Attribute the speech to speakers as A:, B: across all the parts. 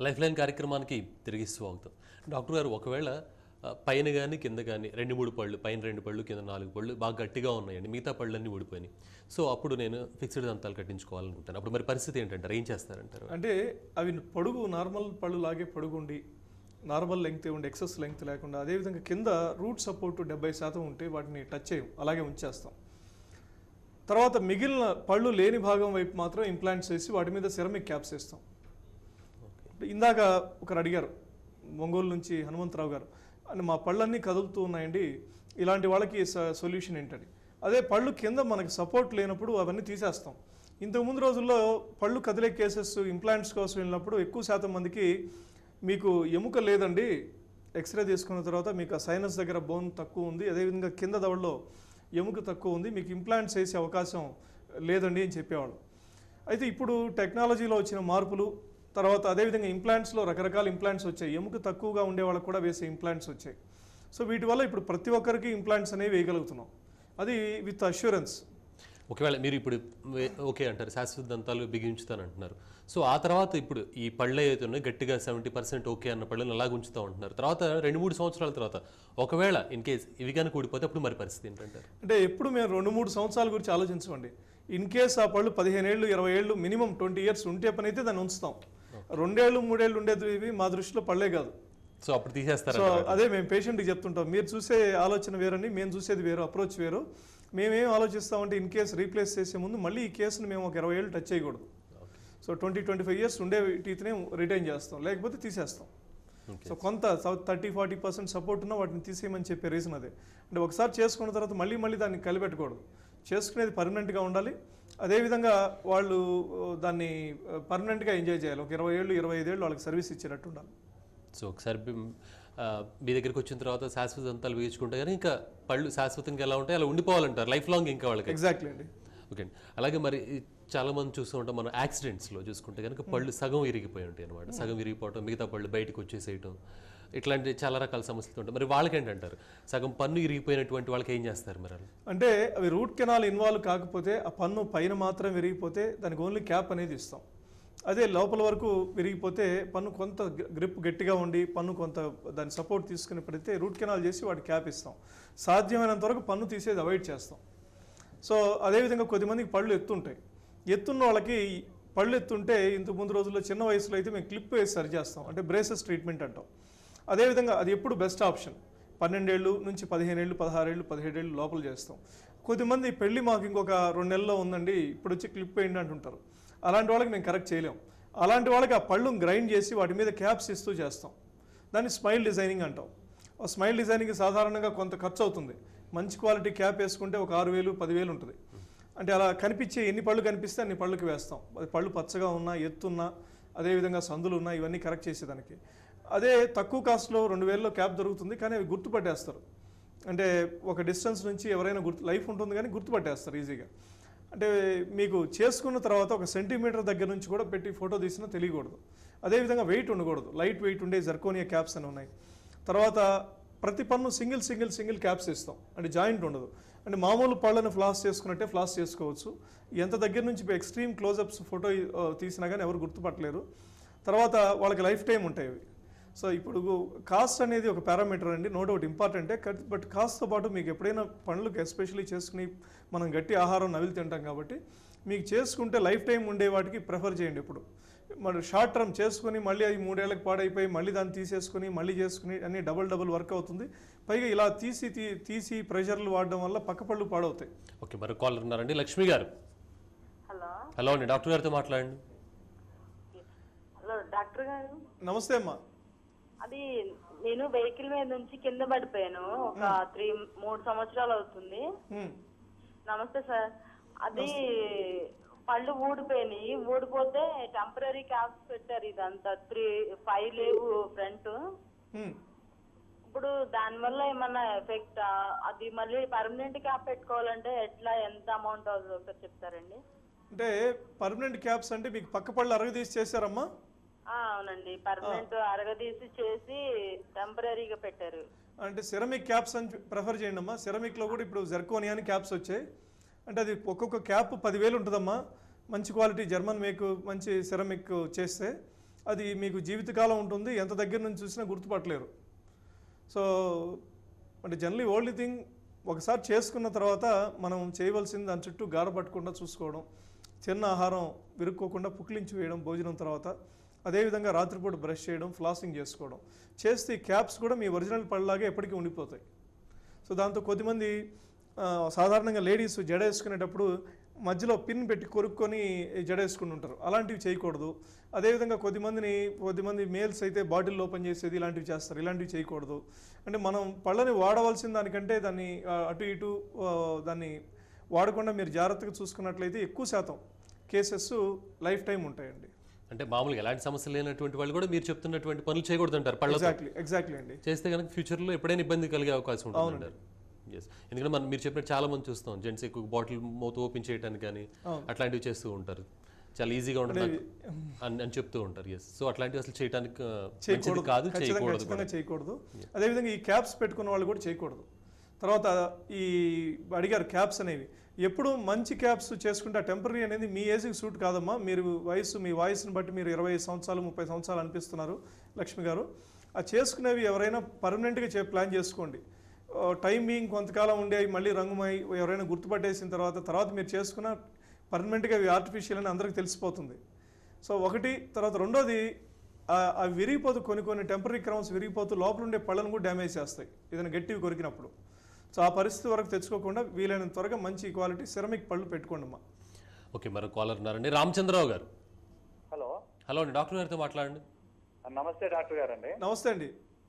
A: Life line కార్యక్రమానికి తిరిగి స్వాగతం డాక్టర్ గారు ఒకవేళ ఆ, పైన కానీ కింద కానీ రెండు మూడు పళ్ళు పైన రెండు పళ్ళు కింద నాలుగు పళ్ళు బాగా గట్టిగా ఉన్నాయండి మిగతా పళ్ళన్నీ ఊడిపోయినాయి సో అప్పుడు నేను ఫిక్స్డ్ దంతాలు కట్టించుకోవాలనుకుంటాను అప్పుడు మరి పరిస్థితి ఏంటంటారు ఏం చేస్తారంటారు
B: అంటే అవి పొడుగు నార్మల్ పళ్ళు లాగే పొడుగు ఉండి నార్మల్ లెంగ్త్ ఉండి ఎక్సెస్ లెంగ్త్ లేకుండా అదేవిధంగా కింద రూట్ సపోర్ట్ డెబ్బై శాతం ఉంటే వాటిని టచ్ చేయం అలాగే ఉంచేస్తాం తర్వాత మిగిలిన పళ్ళు లేని భాగం వైపు మాత్రం ఇంప్లాంట్స్ వేసి వాటి మీద సిరమిక్ క్యాప్స్ వేస్తాం ఇందాక ఒకరు అడిగారు ఒంగోలు నుంచి హనుమంతరావు గారు అని మా పళ్ళన్నీ కదులుతూ ఉన్నాయండి ఇలాంటి వాళ్ళకి సొల్యూషన్ ఏంటని అదే పళ్ళు కింద మనకి సపోర్ట్ లేనప్పుడు అవన్నీ తీసేస్తాం ఇంతకు ముందు రోజుల్లో పళ్ళు కదిలే కేసెస్ ఇంప్లాంట్స్ కోసం వెళ్ళినప్పుడు ఎక్కువ శాతం మందికి మీకు ఎముక లేదండి ఎక్స్రే తీసుకున్న తర్వాత మీకు ఆ సైనస్ దగ్గర బోన్ తక్కువ ఉంది అదేవిధంగా కింద దవడలో ఎముక తక్కువ ఉంది మీకు ఇంప్లాంట్స్ వేసే అవకాశం లేదండి అని చెప్పేవాళ్ళు అయితే ఇప్పుడు టెక్నాలజీలో వచ్చిన మార్పులు తర్వాత అదేవిధంగా ఇంప్లాంట్స్లో రకరకాల ఇంప్లాంట్స్ వచ్చాయి ఎముక తక్కువగా ఉండే వాళ్ళకి కూడా వేసే ఇంప్లాంట్స్ వచ్చాయి సో వీటి వల్ల ఇప్పుడు ప్రతి ఒక్కరికి ఇంప్లాంట్స్ అనేవి వేయగలుగుతున్నాం అది విత్ అష్యూరెన్స్
A: ఒకవేళ మీరు ఇప్పుడు వే- ఓకే అంటారు శాశ్వత దంతాలు బిగించుతాను అంటున్నారు సో ఆ తర్వాత ఇప్పుడు ఈ పళ్ళు ఏదైతే ఉన్నాయో గట్టిగా సెవెంటీ పర్సెంట్ ఓకే అన్న పళ్ళని అలాగ ఉంచుతూ ఉంటున్నారు తర్వాత రెండు మూడు సంవత్సరాల తర్వాత ఒకవేళ ఇన్ కేస్ ఇవి కనుక ఊడిపోతే అప్పుడు మరి పరిస్థితి ఏంటంటారు
B: అంటే ఎప్పుడు మేము రెండు మూడు సంవత్సరాల గురించి ఆలోచించమండి ఇన్ కేస్ ఆ పళ్ళు పదిహేను ఏళ్ళు ఇరవై ఏళ్ళు మినిమం ట్వంటీ ఇయర్స్ ఉంటే పని అయితే దాన్ని ఉంచుతాం రెండేళ్ళు మూడేళ్ళు ఉండేది ఇవి మా దృష్టిలో పళ్ళే కాదు
A: సో అప్పుడు తీసేస్తారా
B: సో అదే మేము పేషెంట్కి చెప్తుంటాం మీరు చూసే ఆలోచన వేరండి మేము చూసేది వేరు అప్రోచ్ వేరు మేమేం ఆలోచిస్తామంటే ఇన్ కేసు రీప్లేస్ చేసే ముందు మళ్ళీ ఈ కేసుని మేము ఒక ఇరవై ఏళ్ళు టచ్ చేయకూడదు so twenty twenty five years ఉండే టీత్నే రిటైన్ చేస్తాం లేకపోతే తీసేస్తాం
A: Okay.
B: సో కొంత థర్టీ ఫార్టీ పర్సెంట్ సపోర్ట్ ఉన్న వాటిని తీసేయమని చెప్పే రీజన్ అదే అంటే ఒకసారి చేసుకున్న తర్వాత మళ్ళీ మళ్ళీ దాన్ని కలిపెట్టకూడదు చేసుకునేది పర్మనెంట్గా ఉండాలి అదేవిధంగా వాళ్ళు ఆ, దాన్ని పర్మనెంట్గా ఎంజాయ్ చేయాలి ఒక ఇరవై ఏళ్ళు ఇరవై ఐదేళ్ళు వాళ్ళకి సర్వీస్ ఇచ్చేటట్టు ఉండాలి
A: సో ఒకసారి బి- ఆ, మీ దగ్గరికి వచ్చిన తర్వాత శాశ్వత దంతాలు వేయించుకుంటే కానీ ఇంకా పళ్ళు శాశ్వతంగా ఎలా ఉంటాయి అలా ఉండిపోవాలంటారు లైఫ్ లాంగ్ ఇంకా వాళ్ళకి
B: ఎగ్జాక్ట్లీ అండి
A: ఓకే అండి అలాగే మరి ఈ చాలా మంది చూస్తూ ఉంటాం మనం యాక్సిడెంట్స్లో చూసుకుంటే కనుక పళ్ళు సగం ఇరిగిపోయి ఉంటాయి అనమాట సగం ఇరిగిపోవటం మిగతా పళ్ళు బయటకు వచ్చేసేయటం ఇట్లాంటి చాలా రకాల సమస్యలు ఉంటాయి మరి వాళ్ళకి ఏంటంటారు సగం పన్ను ఇరిగిపోయినటువంటి వాళ్ళకి ఏం చేస్తారు మరి వాళ్ళు
B: అంటే అవి రూట్ కెనాల్ ఇన్వాల్వ్ కాకపోతే ఆ పన్ను పైన మాత్రం విరిగిపోతే దానికి ఓన్లీ క్యాప్ అనేది ఇస్తాం అదే లోపల వరకు విరిగిపోతే పన్ను కొంత గ్రిప్ గట్టిగా ఉండి పన్ను కొంత దాని సపోర్ట్ తీసుకుని పడితే రూట్ కెనాల్ చేసి వాటి క్యాప్ ఇస్తాం సాధ్యమైనంత వరకు పన్ను తీసేది అవాయిడ్ చేస్తాం సో అదేవిధంగా కొద్దిమందికి పళ్ళు ఎత్తుంటాయి ఎత్తున్న వాళ్ళకి పళ్ళు ఎత్తుంటే ఇంత ముందు రోజుల్లో చిన్న వయసులో అయితే మేము క్లిప్ వేసి సరి చేస్తాం అంటే బ్రేసెస్ ట్రీట్మెంట్ అంటాం అదేవిధంగా అది ఎప్పుడు బెస్ట్ ఆప్షన్ పన్నెండేళ్ళు నుంచి పదిహేనేళ్ళు పదహారేళ్ళు పదిహేడేళ్ళు లోపల చేస్తాం కొద్దిమంది పెళ్లి మాకు ఇంకొక రెండు నెలల్లో ఉందండి ఇప్పుడు వచ్చి క్లిప్ వేయండి అంటుంటారు అలాంటి వాళ్ళకి మేము కరెక్ట్ చేయలేం అలాంటి వాళ్ళకి ఆ పళ్ళు గ్రైండ్ చేసి వాటి మీద క్యాప్స్ ఇస్తూ చేస్తాం దాన్ని స్మైల్ డిజైనింగ్ అంటాం ఆ స్మైల్ డిజైనింగ్ సాధారణంగా కొంత ఖర్చు అవుతుంది మంచి క్వాలిటీ క్యాప్ వేసుకుంటే ఒక ఆరు వేలు పదివేలు ఉంటుంది అంటే అలా కనిపించే ఎన్ని పళ్ళు కనిపిస్తే అన్ని పళ్ళుకి వేస్తాం అది పళ్ళు పచ్చగా ఉన్నా ఎత్తున్నా అదేవిధంగా సందులు ఉన్నా ఇవన్నీ కరెక్ట్ చేసేదానికి అదే తక్కువ కాస్ట్లో రెండు వేలలో క్యాప్ దొరుకుతుంది కానీ అవి గుర్తుపట్టేస్తారు అంటే ఒక డిస్టెన్స్ నుంచి ఎవరైనా గుర్తు లైఫ్ ఉంటుంది కానీ గుర్తుపట్టేస్తారు ఈజీగా అంటే మీకు చేసుకున్న తర్వాత ఒక సెంటీమీటర్ దగ్గర నుంచి కూడా పెట్టి ఫోటో తీసినా తెలియకూడదు అదేవిధంగా వెయిట్ ఉండకూడదు లైట్ వెయిట్ ఉండే జర్కోనియా క్యాప్స్ అని ఉన్నాయి తర్వాత ప్రతి పన్ను సింగిల్ సింగిల్ సింగిల్ క్యాప్స్ ఇస్తాం అంటే జాయింట్ ఉండదు అంటే మామూలు పళ్ళను ఫ్లాస్ చేసుకున్నట్టే ఫ్లాస్ చేసుకోవచ్చు ఎంత దగ్గర నుంచి ఎక్స్ట్రీమ్ క్లోజప్స్ ఫోటో ఆ, తీసినా కానీ ఎవరు గుర్తుపట్టలేరు తర్వాత వాళ్ళకి లైఫ్ టైం ఉంటాయి ఇవి సో ఇప్పుడు కాస్ట్ అనేది ఒక పారామీటర్ అండి నో డౌట్ ఇంపార్టెంటే బట్ కాస్ట్తో పాటు మీకు ఎప్పుడైనా పనులకు ఎస్పెషల్లీ చేసుకుని మనం గట్టి ఆహారం నవిలి తింటాం కాబట్టి మీకు చేసుకుంటే లైఫ్ టైం ఉండే వాటికి ప్రిఫర్ చేయండి ఇప్పుడు మరి షార్ట్ టర్మ్ చేసుకుని మళ్ళీ అది మూడేళ్ళకి పాడైపోయి మళ్ళీ దాన్ని తీసేసుకుని మళ్ళీ చేసుకుని అన్ని డబుల్ డబుల్ వర్క్ అవుతుంది పైగా ఇలా తీసి తీ- తీసి ప్రెషర్లు వాడడం వల్ల పక్క పళ్ళు పాడవుతాయి
A: ఓకే మరి కాలర్ ఉన్నారండి లక్ష్మి గారు
C: హలో
A: హలో అండి డాక్టర్ గారితో మాట్లాడండి
C: హలో డాక్టర్ గారు
B: నమస్తే అమ్మా
C: అది నేను వెహికల్ మీద నుంచి కింద పడిపోయాను ఒక త్రీ మూడు సంవత్సరాలు అవుతుంది
B: హ్మ్.
C: నమస్తే సార్ అది పళ్ళు ఊడిపోయినాయి ఊడిపోతే టెంపరీ క్యాప్స్ పెట్టారు ఇదంతా త్రీ ఫైవ్ లేవు ఫ్రంట్
B: హ్మ్.
C: ఇప్పుడు దానివల్ల ఏమన్నా ఎఫెక్ట్ అది మళ్ళీ పర్మనెంట్ క్యాప్ పెట్టుకోవాలంటే ఎట్లా ఎంత అమౌంట్ అవుతుందో ఒకసారి చెప్తారండి
B: అంటే పర్మనెంట్ క్యాప్స్ అంటే మీకు పక్క పళ్ళు అరగదీసి చేశారమ్మా
C: ఆ, అవునండి పర్మనెంట్ అరగదీసి చేసి టెంపరీగా పెట్టారు
B: అంటే సిరమిక్ క్యాప్స్ అని ప్రిఫర్ చేయండి అమ్మా సిరమిక్లో కూడా ఇప్పుడు జెర్కోనియా అని క్యాప్స్ వచ్చాయి అంటే అది ఒక్కొక్క క్యాప్ పదివేలు ఉంటుందమ్మా మంచి క్వాలిటీ జర్మన్ మేక్ మంచి సిరమిక్ చేస్తే అది మీకు జీవితకాలం ఉంటుంది ఎంత దగ్గర నుంచి చూసినా గుర్తుపట్టలేరు సో అంటే జనరలీ ఓన్లీ థింగ్ ఒకసారి చేసుకున్న తర్వాత మనం చేయవలసింది దాని చుట్టూ గాఢ పట్టకుండా చూసుకోవడం చిన్న ఆహారం విరుక్కోకుండా పుక్లించి వేయడం భోజనం తర్వాత అదేవిధంగా రాత్రిపూట బ్రష్ చేయడం ఫ్లాసింగ్ చేసుకోవడం చేస్తే ఈ క్యాప్స్ కూడా మీ ఒరిజినల్ పళ్ళలాగే ఎప్పటికీ ఉండిపోతాయి సో దాంతో కొద్దిమంది ఆ, సాధారణంగా లేడీస్ జడ వేసుకునేటప్పుడు మధ్యలో పిన్ పెట్టి కొరుక్కొని జడ వేసుకుని ఉంటారు అలాంటివి చేయకూడదు అదేవిధంగా కొద్దిమందిని కొద్దిమంది మేల్స్ అయితే బాటిల్ ఓపెన్ చేసేది ఇలాంటివి చేస్తారు ఇలాంటివి చేయకూడదు అంటే మనం పళ్ళని వాడవలసిన దానికంటే దాన్ని ఆ, అటు ఇటు ఆ, దాన్ని వాడకుండా మీరు జాగ్రత్తగా చూసుకున్నట్లయితే ఎక్కువ శాతం కేసెస్ లైఫ్ టైం ఉంటాయండి
A: అంటే మామూలుగా ఎలాంటి సమస్యలు లేనటువంటి వాళ్ళు కూడా మీరు చెప్తున్నటువంటి పనులు చేయకూడదు అంటారు పళ్ళతో
B: ఎగ్జాక్ట్లీ ఎగ్జాక్ట్లీ అండి
A: చేస్తే కనుక ఫ్యూచర్లో ఎప్పుడైనా ఇబ్బంది కలిగే అవకాశం ఉంటుంది అంటారు ఎస్ ఎందుకంటే మనం మీరు చెప్పినట్టు చాలా మంది చూస్తాం జెంట్స్ ఎక్కువ బాటిల్ మూత ఓపెన్ చేయడానికి కానీ అట్లాంటివి చేస్తూ ఉంటారు చాలా ఈజీగా ఉంటుంది నాకు అని అని చెప్తూ ఉంటారు ఎస్ సో అట్లాంటివి అసలు చేయడానికి ఆ, మంచిది కాదు
B: ఖచ్చితంగా
A: చేయకూడదు
B: ఖచ్చితంగా చేయకూడదు అదేవిధంగా ఈ క్యాప్స్ పెట్టుకున్న వాళ్ళు కూడా చేయకూడదు తర్వాత ఈ అడిగారు క్యాప్స్ అనేవి ఎప్పుడు మంచి క్యాప్స్ చేసుకుంటే టెంపరీ అనేది మీ ఏజ్కి సూట్ కాదమ్మా మీరు వయసు మీ వాయిస్ని బట్టి మీరు ఇరవై ఐదు సంవత్సరాలు ముప్పై సంవత్సరాలు అనిపిస్తున్నారు లక్ష్మి గారు ఆ చేసుకునేవి ఎవరైనా పర్మనెంట్గా చే ప్లాన్ చేసుకోండి టైం బీయింగ్ కొంతకాలం ఉండేవి మళ్ళీ రంగుమై ఎవరైనా గుర్తుపట్టేసిన తర్వాత తర్వాత మీరు చేసుకున్న పర్మనెంట్గా అవి ఆర్టిఫిషియల్ అని అందరికీ తెలిసిపోతుంది సో ఒకటి తర్వాత రెండోది ఆ- అవి విరిగిపోతూ కొన్ని కొన్ని టెంపరీ క్రౌన్స్ విరిగిపోతూ లోపల ఉండే పళ్ళను కూడా డ్యామేజ్ చేస్తాయి ఏదైనా గట్టివి కొరికినప్పుడు సో ఆ పరిస్థితి వరకు తెచ్చుకోకుండా వీలైనంత త్వరగా మంచి క్వాలిటీ సిరమిక్ పళ్ళు పెట్టుకోండి అమ్మా
A: ఓకే మరో కాలర్ ఉన్నారండి రామచంద్రరావు గారు
D: హలో
A: హలో అండి డాక్టర్ గారితో మాట్లాడండి
D: నమస్తే డాక్టర్ గారు అండి
B: నమస్తే అండి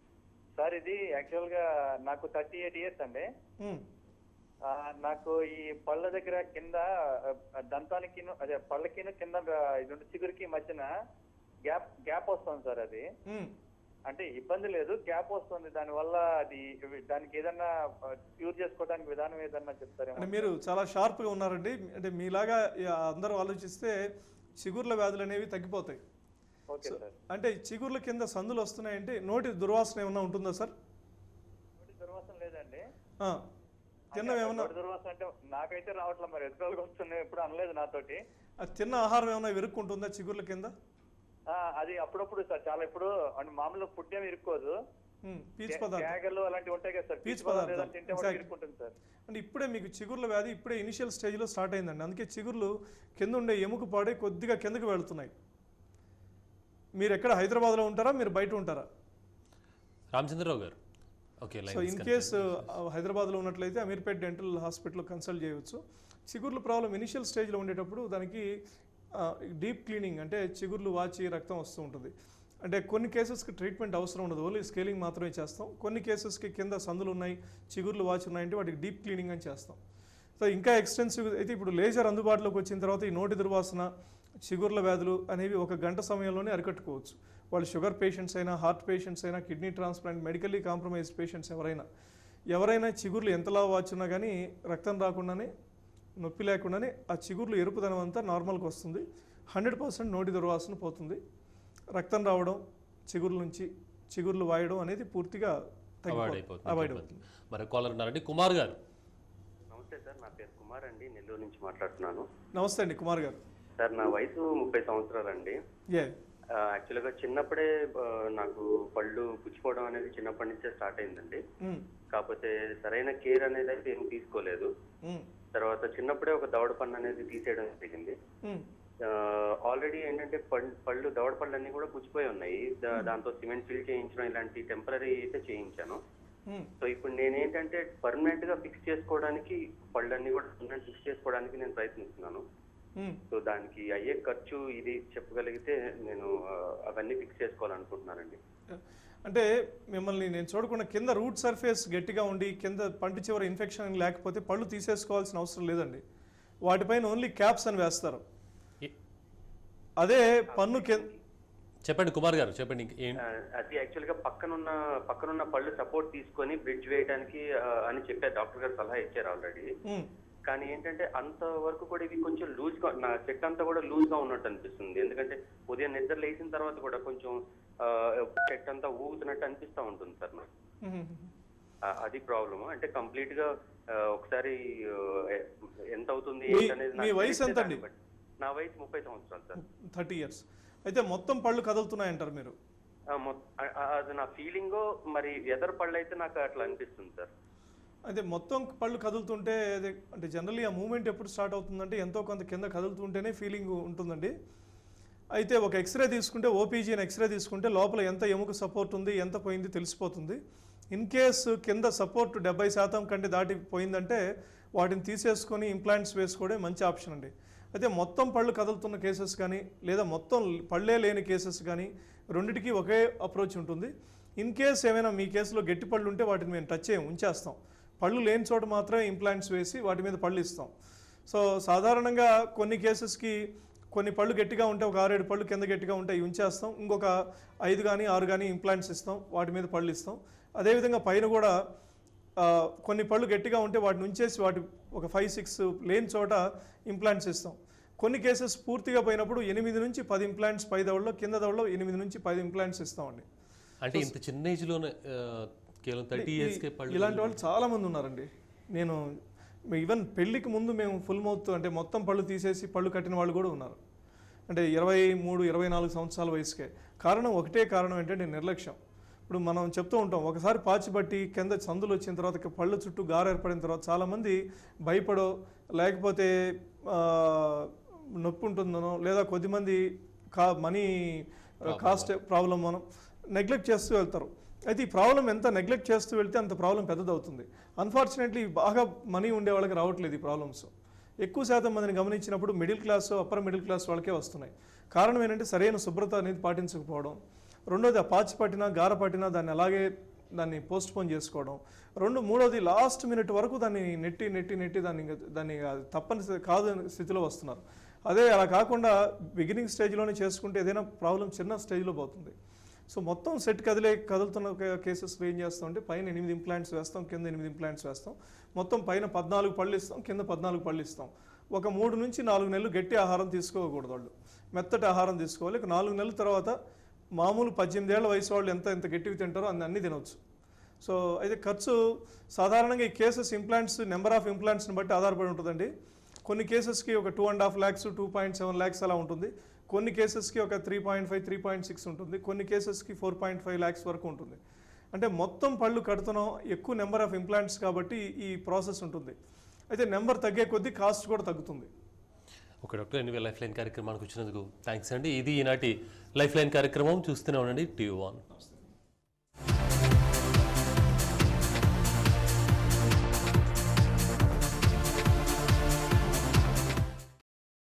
D: సార్ ఇది యాక్చువల్ గా నాకు థర్టీ ఎయిట్ ఇయర్స్ అండి
B: ఉమ్,
D: ఆ, నాకు ఈ పళ్ళ దగ్గర కింద ఆ, దంతానికి అదే పళ్ళకి కింద ఆ, ఇది ఉంటే చిగురికి మధ్యన గ్యాప్ గ్యాప్ వస్తుంది సార్ అది
B: ఉమ్.
D: అంటే ఇబ్బంది లేదు గ్యాప్ వస్తుంది దానివల్ల అది దానికి ఏదన్నా క్యూర్ చేసుకోవడానికి విధానం ఏదన్నా
B: అంటే
D: చెప్తారేమో
B: మీరు చాలా షార్ప్గా ఉన్నారండి అంటే మీలాగా ఈ అందరూ ఆలోచిస్తే చిగుర్ల వ్యాధులు అనేవి తగ్గిపోతాయి
D: ఓకే సార్
B: అంటే చిగుర్ల కింద సందులు వస్తున్నాయంటే నోటి దుర్వాసన ఏమన్నా ఉంటుందా సార్
D: నోటి దుర్వాసన లేదండి
B: ఆ, తిన్నవి ఏమన్నా
D: నోటి దుర్వాసన అంటే నాకైతే రావట్లేదు మరి ఎదురుగా వస్తున్నాయి ఎప్పుడు అనలేదు నాతోటి
B: ఆ తిన్న ఆహారం ఏమైనా విరుక్కుంటుందా చిగుర్ల కింద
D: ఆ, అది అప్పుడప్పుడు సార్ చాలా ఇప్పుడు అంటే మామూలుగా ఫుడ్ ఏమి ఇరుక్కోదు
B: ఉమ్, పీచు పదార్థం
D: క్యాగర్లు అలాంటివి ఉంటాయి కదా సార్
B: పీచు
D: పీచు పదార్థాలు
B: పదార్థాలు.
D: ఏదైనా తింటే కూడా
B: Exactly.
D: ఇరుక్కుంటుంది సార్
B: అంటే ఇప్పుడే మీకు చిగుర్ల వ్యాధి ఇప్పుడే ఇనిషియల్ స్టేజ్లో స్టార్ట్ అయిందండి అందుకే చిగుర్లు కింద ఉండే ఎముక పాడే కొద్దిగా కిందకి వెళ్తున్నాయి మీరు ఎక్కడ హైదరాబాద్లో ఉంటారా మీరు బయట ఉంటారా
A: రామచంద్రరావు గారు okay
B: so
A: line
B: in case హైదరాబాద్లో ఉన్నట్లయితే అమీర్పేట్ డెంటల్ హాస్పిటల్లో కన్సల్ట్ చేయవచ్చు చిగుర్ల ప్రాబ్లం ఇనిషియల్ స్టేజ్లో ఉండేటప్పుడు దానికి డీప్ క్లీనింగ్ అంటే చిగుర్లు వాచి రక్తం వస్తూ ఉంటుంది అంటే కొన్ని కేసెస్కి ట్రీట్మెంట్ అవసరం ఉండదు ఓన్లీ స్కేలింగ్ మాత్రమే చేస్తాం కొన్ని కేసెస్కి కింద సందులు ఉన్నాయి చిగుర్లు వాచి ఉన్నాయంటే వాటికి డీప్ క్లీనింగ్ అని చేస్తాం సో ఇంకా ఎక్స్టెన్సివ్ అయితే ఇప్పుడు లేజర్ అందుబాటులోకి వచ్చిన తర్వాత ఈ నోటి దుర్వాసన చిగుర్ల వ్యాధులు అనేవి ఒక గంట సమయంలోనే అరికట్టుకోవచ్చు వాళ్ళు షుగర్ పేషెంట్స్ అయినా హార్ట్ పేషెంట్స్ అయినా kidney transplant medically compromised patients ఎవరైనా ఎవరైనా చిగుర్లు ఎంతలా వాచున్నా కానీ రక్తం రాకుండానే నొప్పి లేకుండానే ఆ చిగుర్లు ఎరుపుదనం అంతా నార్మల్కి వస్తుంది హండ్రెడ్ పర్సెంట్ నోటి దుర్వాసన పోతుంది రక్తం రావడం చిగుర్ల నుంచి చిగుర్లు వాయడం అనేది పూర్తిగా
A: అవాయిడ్ అయిపోతుంది
B: అవాయిడ్ అవుతుంది
A: మరో కాలర్ ఉన్నారండి కుమార్ గారు
E: నమస్తే సార్ నా పేరు కుమార్ అండి నెల్లూరు నుంచి మాట్లాడుతున్నాను
B: నమస్తే అండి కుమార్ గారు
E: సార్ నా వయసు ముప్పై సంవత్సరాలండి
B: ఏ
E: ఆ, యాక్చువల్గా చిన్నప్పుడే ఆ, నాకు పళ్ళు పుచ్చిపోవడం అనేది చిన్నప్పటి నుంచే స్టార్ట్ అయిందండి
B: ఉమ్,
E: కాకపోతే సరైన కేర్ అనేది అయితే ఏం తీసుకోలేదు
B: ఉమ్,
E: తర్వాత చిన్నప్పుడే ఒక దవడ పన్ను అనేది తీసేయడం జరిగింది
B: ఉమ్,
E: ఆల్రెడీ ఏంటంటే పళ్ళు పళ్ళు దవడ పళ్ళు అన్ని కూడా పుచ్చిపోయి ఉన్నాయి దా- దాంతో సిమెంట్ ఫిల్ చేయించడం ఇలాంటి టెంపరీ అయితే చేయించాను
B: ఉమ్.
E: సో ఇప్పుడు నేనేంటంటే పర్మనెంట్ గా ఫిక్స్ చేసుకోవడానికి పళ్ళన్నీ కూడా పర్మనెంట్ ఫిక్స్ చేసుకోవడానికి నేను ప్రయత్నిస్తున్నాను
B: ఉమ్.
E: సో దానికి అయ్యే ఖర్చు ఇది చెప్పగలిగితే నేను ఆ, అవన్నీ ఫిక్స్ చేసుకోవాలనుకుంటున్నానండి
B: అంటే మిమ్మల్ని నేను చూడకుండా కింద రూట్ సర్ఫేస్ గట్టిగా ఉండి కింద పంటి చివర ఇన్ఫెక్షన్ లేకపోతే పళ్ళు తీసేసుకోవాల్సిన అవసరం లేదండి వాటిపైన ఓన్లీ క్యాప్స్ అని వేస్తారు
A: ఏ-
B: అదే పన్ను కింద
A: చెప్పండి కుమార్ గారు చెప్పండి ఇంక ఏం
E: ఆ, అది యాక్చువల్ గా పక్కనున్న పక్కనున్న పళ్ళు సపోర్ట్ తీసుకొని బ్రిడ్జ్ వేయడానికి ఆ, అని చెప్పారు డాక్టర్ గారు సలహా ఇచ్చారు ఆల్రెడీ
B: ఉమ్,
E: కానీ ఏంటంటే అంత వరకు కూడా ఇవి కొంచెం లూజ్ గా నా చెక్ అంతా కూడా లూజ్ గా ఉన్నట్టు అనిపిస్తుంది ఎందుకంటే ఉదయం నిద్ర లేచిన తర్వాత కూడా కొంచెం చెక్ అంతా ఊగుతున్నట్టు అనిపిస్తా ఉంటుంది సార్ నాకు
B: ఉమ్,
E: ఆ, అది ప్రాబ్లమ్ అంటే కంప్లీట్ గా ఆ, ఒకసారి ఆ, ఎంత అవుతుంది
B: మీ-
E: ఏంటి అనేది
B: మీ
E: నాకు
B: వయసు
E: తెలిస్తే
B: ఎంత అండి?
E: దాన్ని బట్టి. నా వయసు ముప్పై సంవత్సరాలు సార్
B: థర్టీ ఇయర్స్ అయితే మొత్తం పళ్ళు కదులుతున్నాయంటారు మీరు
E: ఆ, మొ- ఆ- ఆ- అది నా ఫీలింగ్ మరి ఎదరు పళ్ళు అయితే నాకు అట్లా అనిపిస్తుంది సార్
B: అయితే మొత్తం పళ్ళు కదులుతుంటే అది అంటే జనరల్లీ ఆ మూమెంట్ ఎప్పుడు స్టార్ట్ అవుతుందంటే ఎంతో కొంత కింద కదులుతుంటేనే ఫీలింగ్ ఉంటుందండి అయితే ఒక ఎక్స్రే తీసుకుంటే ఓపీజీ అని ఎక్స్రే తీసుకుంటే లోపల ఎంత ఎముక సపోర్ట్ ఉంది ఎంత పోయింది తెలిసిపోతుంది ఇన్ కేస్ కింద సపోర్ట్ డెబ్బై శాతం కంటే దాటి పోయిందంటే వాటిని తీసేసుకొని ఇంప్లాంట్స్ వేసుకోవడం మంచి ఆప్షన్ అండి అయితే మొత్తం పళ్ళు కదులుతున్న కేసెస్ కానీ లేదా మొత్తం పళ్ళే లేని కేసెస్ కానీ రెండిటికి ఒకే అప్రోచ్ ఉంటుంది ఇన్ కేస్ ఏమైనా మీ కేసులో గట్టి పళ్ళు ఉంటే వాటిని మేము టచ్ చేయం ఉంచేస్తాం పళ్ళు లేని చోట మాత్రమే ఇంప్లాంట్స్ వేసి వాటి మీద పళ్ళు ఇస్తాం సో సాధారణంగా కొన్ని కేసెస్కి కొన్ని పళ్ళు గట్టిగా ఉంటే ఒక ఆరేడు పళ్ళు కింద గట్టిగా ఉంటే ఇవి ఉంచేస్తాం ఇంకొక ఐదు కానీ ఆరు కానీ ఇంప్లాంట్స్ ఇస్తాం వాటి మీద పళ్ళు ఇస్తాం అదేవిధంగా పైన కూడా ఆ, కొన్ని పళ్ళు గట్టిగా ఉంటే వాటిని ఉంచేసి వాటి ఒక ఫైవ్ సిక్స్ లేని చోట ఇంప్లాంట్స్ ఇస్తాం కొన్ని కేసెస్ పూర్తిగా పోయినప్పుడు ఎనిమిది నుంచి పది ఇంప్లాంట్స్ పై దవడలో కింద దవడలో ఎనిమిది నుంచి పది ఇంప్లాంట్స్ ఇస్తామండి
A: అంటే ఇంత చిన్న ఏజ్లోనే కేవలం థర్టీ ఇయర్స్కే పళ్ళు
B: ఇలాంటి వాళ్ళు చాలా మంది ఉన్నారండి నేను ఈవెన్ పెళ్లికి ముందు మేము ఫుల్ మౌత్ అంటే మొత్తం పళ్ళు తీసేసి పళ్ళు కట్టిన వాళ్ళు కూడా ఉన్నారు అంటే ఇరవై మూడు ఇరవై నాలుగు సంవత్సరాల వయసుకే కారణం ఒకటే కారణం ఏంటంటే నిర్లక్ష్యం ఇప్పుడు మనం చెప్తూ ఉంటాం ఒకసారి పాచిబట్టి కింద సందులు వచ్చిన తర్వాత ఇక పళ్ళు చుట్టూ గారు ఏర్పడిన తర్వాత చాలామంది భయపడో లేకపోతే ఆ, నొప్పి ఉంటుందనో లేదా కొద్దిమంది కా మనీ కాస్ట్ ప్రాబ్లం మనం నెగ్లెక్ట్ చేస్తూ వెళ్తారు అయితే ఈ ప్రాబ్లం ఎంత నెగ్లెక్ట్ చేస్తూ వెళ్తే అంత ప్రాబ్లం పెద్దదవుతుంది అన్ఫార్చునేట్లీ బాగా మనీ ఉండే వాళ్ళకి రావట్లేదు ఈ ప్రాబ్లమ్స్ ఎక్కువ శాతం మందిని గమనించినప్పుడు middle class upper middle class వాళ్ళకే వస్తున్నాయి కారణం ఏంటంటే సరైన శుభ్రత అనేది పాటించకపోవడం రెండోది ఆ పాచి పట్టినా గార పట్టినా దాన్ని అలాగే దాన్ని పోస్ట్ పోన్ చేసుకోవడం రెండు మూడోది లాస్ట్ మినిట్ వరకు దాన్ని నెట్టి నెట్టి నెట్టి దాన్ని ఇంకా దాన్ని అది తప్పని కాదు అనే స్థితిలో వస్తున్నారు అదే అలా కాకుండా బిగినింగ్ స్టేజ్లోనే చేసుకుంటే ఏదైనా ప్రాబ్లం చిన్న స్టేజ్లో పోతుంది సో మొత్తం సెట్ కదిలే కదులుతున్న కేసెస్లో ఏం చేస్తాం అంటే పైన ఎనిమిది ఇంప్లాంట్స్ వేస్తాం కింద ఎనిమిది ఇంప్లాంట్స్ వేస్తాం మొత్తం పైన పద్నాలుగు పళ్ళు ఇస్తాం కింద పద్నాలుగు పళ్ళు ఇస్తాం ఒక మూడు నుంచి నాలుగు నెలలు గట్టి ఆహారం తీసుకోకూడదు వాళ్ళు మెత్తటి ఆహారం తీసుకోవాలి ఇక నాలుగు నెలల తర్వాత మామూలు పద్దెనిమిది ఏళ్ల వయసు వాళ్ళు ఎంత ఎంత గట్టివి తింటారో అన్ని అన్ని తినవచ్చు సో అయితే ఖర్చు సాధారణంగా ఈ కేసెస్ ఇంప్లాంట్స్ నెంబర్ ఆఫ్ ఇంప్లాంట్స్ని బట్టి ఆధారపడి ఉంటుందండి కొన్ని కేసెస్కి ఒక two and half lakhs two point seven lakhs అలా ఉంటుంది కొన్ని కేసెస్కి ఒక three point five three point six ఉంటుంది కొన్ని కేసెస్కి ఫోర్ పాయింట్ ఫైవ్ ల్యాక్స్ వరకు ఉంటుంది అంటే మొత్తం పళ్ళు కడుతున్నాం ఎక్కువ నెంబర్ ఆఫ్ ఇంప్లాంట్స్ కాబట్టి ఈ ప్రాసెస్ ఉంటుంది అయితే నెంబర్ తగ్గే కొద్దీ కాస్ట్ కూడా తగ్గుతుంది
A: ఒక డాక్టర్ ఎనివే లైఫ్ లైన్ కార్యక్రమానికి వచ్చినందుకు థ్యాంక్స్ అండి ఇది ఈనాటి లైఫ్ లైన్ కార్యక్రమం చూస్తూనే ఉండండి టీవీ వన్